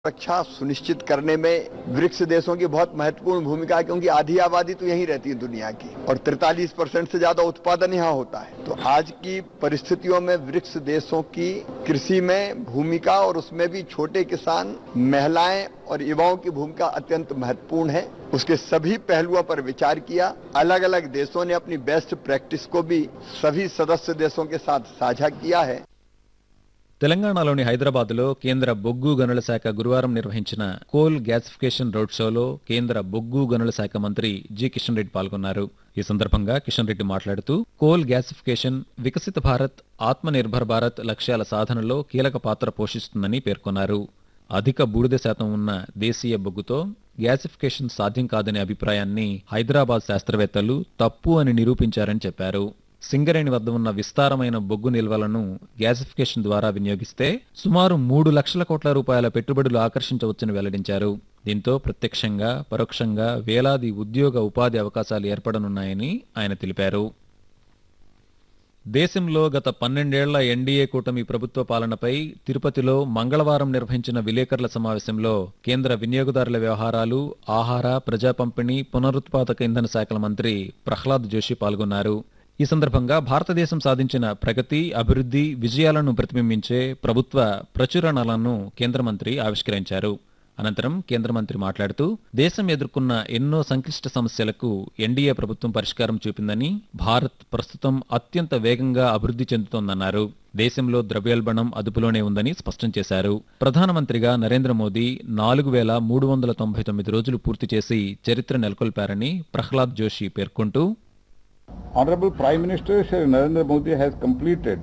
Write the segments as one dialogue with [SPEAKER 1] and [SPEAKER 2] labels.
[SPEAKER 1] सुरक्षा सुनिश्चित करने में ब्रिक्स देशों की बहुत महत्वपूर्ण भूमिका है क्योंकि आधी आबादी तो यहीं रहती है दुनिया की और 43 परसेंट से ज्यादा उत्पादन यहाँ होता है तो आज की परिस्थितियों में ब्रिक्स देशों की कृषि में भूमिका और उसमें भी छोटे किसान महिलाएं और युवाओं की भूमिका अत्यंत महत्वपूर्ण है उसके सभी पहलुओं पर विचार किया अलग अलग देशों ने अपनी बेस्ट प्रैक्टिस को भी सभी सदस्य देशों के साथ साझा किया है
[SPEAKER 2] తెలంగాణలోని హైదరాబాద్లో కేంద్ర బొగ్గు గనుల శాఖ గురువారం నిర్వహించిన కోల్ గ్యాసిఫికేషన్ రోడ్ షోలో కేంద్ర బొగ్గు గనుల శాఖ మంత్రి జి కిషన్ రెడ్డి పాల్గొన్నారు ఈ సందర్భంగా కిషన్ రెడ్డి మాట్లాడుతూ కోల్ గ్యాసిఫికేషన్ వికసిత భారత్ ఆత్మ నిర్భర్ భారత్ లక్ష్యాల సాధనలో కీలక పాత్ర పోషిస్తుందని పేర్కొన్నారు అధిక బూడిద శాతం ఉన్న దేశీయ బొగ్గుతో గ్యాసిఫికేషన్ సాధ్యం కాదనే అభిప్రాయాన్ని హైదరాబాద్ శాస్త్రవేత్తలు తప్పు అని నిరూపించారని చెప్పారు సింగరేణి వద్ద ఉన్న విస్తారమైన బొగ్గు నిల్వలను గ్యాసిఫికేషన్ ద్వారా వినియోగిస్తే సుమారు మూడు లక్షల కోట్ల రూపాయల పెట్టుబడులు ఆకర్షించవచ్చని వెల్లడించారు దీంతో ప్రత్యక్షంగా పరోక్షంగా వేలాది ఉద్యోగ ఉపాధి అవకాశాలు ఏర్పడనున్నాయని ఆయన తెలిపారు దేశంలో గత పన్నెండేళ్ల ఎన్డీఏ కూటమి ప్రభుత్వ పాలనపై తిరుపతిలో మంగళవారం నిర్వహించిన విలేకరుల సమావేశంలో కేంద్ర వినియోగదారుల వ్యవహారాలు ఆహార ప్రజా పంపిణీ పునరుత్పాదక ఇంధన శాఖల మంత్రి ప్రహ్లాద్ జోషి పాల్గొన్నారు ఈ సందర్భంగా భారతదేశం సాధించిన ప్రగతి అభివృద్ధి విజయాలను ప్రతిబింబించే ప్రభుత్వ ప్రచురణలను కేంద్ర మంత్రి ఆవిష్కరించారు అనంతరం కేంద్ర మంత్రి మాట్లాడుతూ దేశం ఎదుర్కొన్న ఎన్నో సంక్లిష్ట సమస్యలకు ఎన్డీఏ ప్రభుత్వం పరిష్కారం చూపిందని భారత్ ప్రస్తుతం అత్యంత వేగంగా అభివృద్ధి చెందుతోందన్నారు దేశంలో ద్రవ్యోల్బణం అదుపులోనే ఉందని స్పష్టం చేశారు ప్రధానమంత్రిగా నరేంద్ర మోదీ నాలుగు వేల మూడు వందల తొంభై తొమ్మిది రోజులు పూర్తి చేసి చరిత్ర నెలకొల్పారని ప్రహ్లాద్ జోషి పేర్కొంటూ
[SPEAKER 3] Honorable Prime Minister Shri Narendra Modi has completed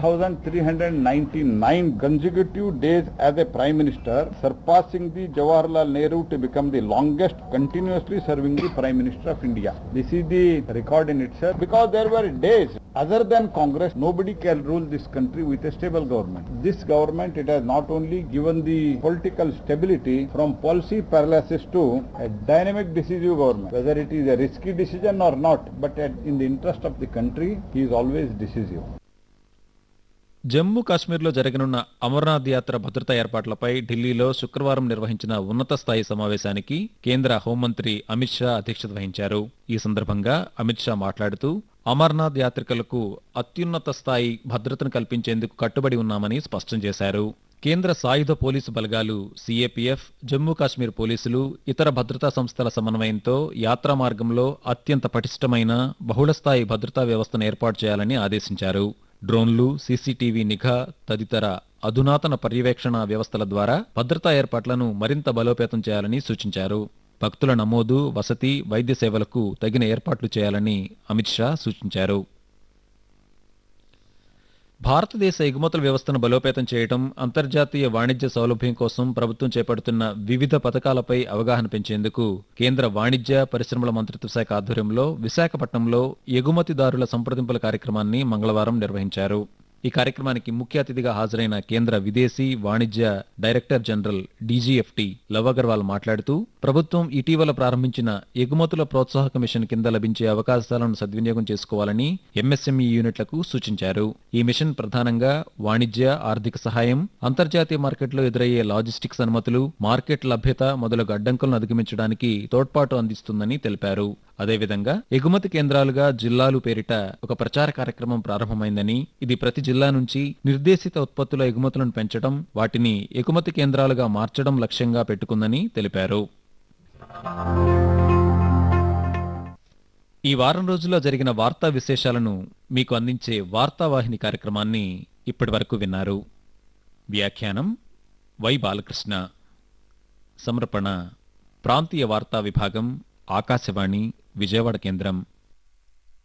[SPEAKER 3] 4,399 consecutive days as a Prime Minister, surpassing the Jawaharlal Nehru to become the longest continuously serving the Prime Minister of India. This is the record in itself because there were days other than Congress, nobody can rule this country with a stable government. This government, it has not only given the political stability from policy paralysis to a dynamic decisive government, whether it is a risky decision or not, but at- in the interest of the country, he is always decisive.
[SPEAKER 2] Jammu కాశ్మీర్లో జరగనున్న అమర్నాథ్ యాత్ర భద్రతా ఏర్పాట్లపై ఢిల్లీలో శుక్రవారం నిర్వహించిన ఉన్నత స్థాయి సమావేశానికి కేంద్ర హోంమంత్రి అమిత్ షా అధ్యక్షత వహించారు ఈ సందర్భంగా అమిత్ షా మాట్లాడుతూ అమర్నాథ్ యాత్రికులకు అత్యున్నత స్థాయి భద్రతను కల్పించేందుకు కట్టుబడి ఉన్నామని స్పష్టం చేశారు కేంద్ర సాయుధ పోలీసు బలగాలు సీఏపీఎఫ్ జమ్మూ కాశ్మీర్ పోలీసులు ఇతర భద్రతా సంస్థల సమన్వయంతో యాత్రా మార్గంలో అత్యంత పటిష్టమైన బహుళస్థాయి భద్రతా వ్యవస్థను ఏర్పాటు చేయాలని ఆదేశించారు డ్రోన్లు సీసీటీవీ నిఘా తదితర అధునాతన పర్యవేక్షణ వ్యవస్థల ద్వారా భద్రతా ఏర్పాట్లను మరింత బలోపేతం చేయాలని సూచించారు భక్తుల నమోదు వసతి వైద్య సేవలకు తగిన ఏర్పాట్లు చేయాలని అమిత్ షా సూచించారు భారతదేశ ఎగుమతుల వ్యవస్థను బలోపేతం చేయడం అంతర్జాతీయ వాణిజ్య సౌలభ్యం కోసం ప్రభుత్వం చేపడుతున్న వివిధ పథకాలపై అవగాహన పెంచేందుకు కేంద్ర వాణిజ్య పరిశ్రమల మంత్రిత్వ శాఖ ఆధ్వర్యంలో విశాఖపట్నంలో ఎగుమతిదారుల సంప్రదింపుల కార్యక్రమాన్ని మంగళవారం నిర్వహించారు ఈ కార్యక్రమానికి ముఖ్య అతిథిగా హాజరైన కేంద్ర విదేశీ వాణిజ్య director general DGFT Lav Agarwal మాట్లాడుతూ ప్రభుత్వం ఇటీవల ప్రారంభించిన ఎగుమతుల ప్రోత్సాహక మిషన్ కింద లభించే అవకాశాలను సద్వినియోగం చేసుకోవాలని ఎంఎస్ఎంఈ యూనిట్లకు సూచించారు ఈ మిషన్ ప్రధానంగా వాణిజ్య ఆర్థిక సహాయం అంతర్జాతీయ మార్కెట్లో ఎదురయ్యే లాజిస్టిక్స్ అనుమతులు మార్కెట్ లభ్యత మొదలగు అడ్డంకులను అధిగమించడానికి తోడ్పాటు అందిస్తుందని తెలిపారు అదేవిధంగా ఎగుమతి కేంద్రాలుగా జిల్లాలు పేరిట ఒక ప్రచార కార్యక్రమం ప్రారంభమైందని ఇది ప్రతి జిల్లా నుంచి నిర్దేశిత ఉత్పత్తుల ఎగుమతులను పెంచడం వాటిని ఎగుమతి కేంద్రాలుగా మార్చడం లక్ష్యంగా పెట్టుకుందని తెలిపారు ఈ వారం రోజుల్లో జరిగిన వార్తా విశేషాలను మీకు అందించే వార్తావాహిని కార్యక్రమాన్ని ఇప్పటి వరకు విన్నారు వ్యాఖ్యానం వై బాలకృష్ణ సమర్పణ ప్రాంతీయ వార్తా విభాగం ఆకాశవాణి విజయవాడ కేంద్రం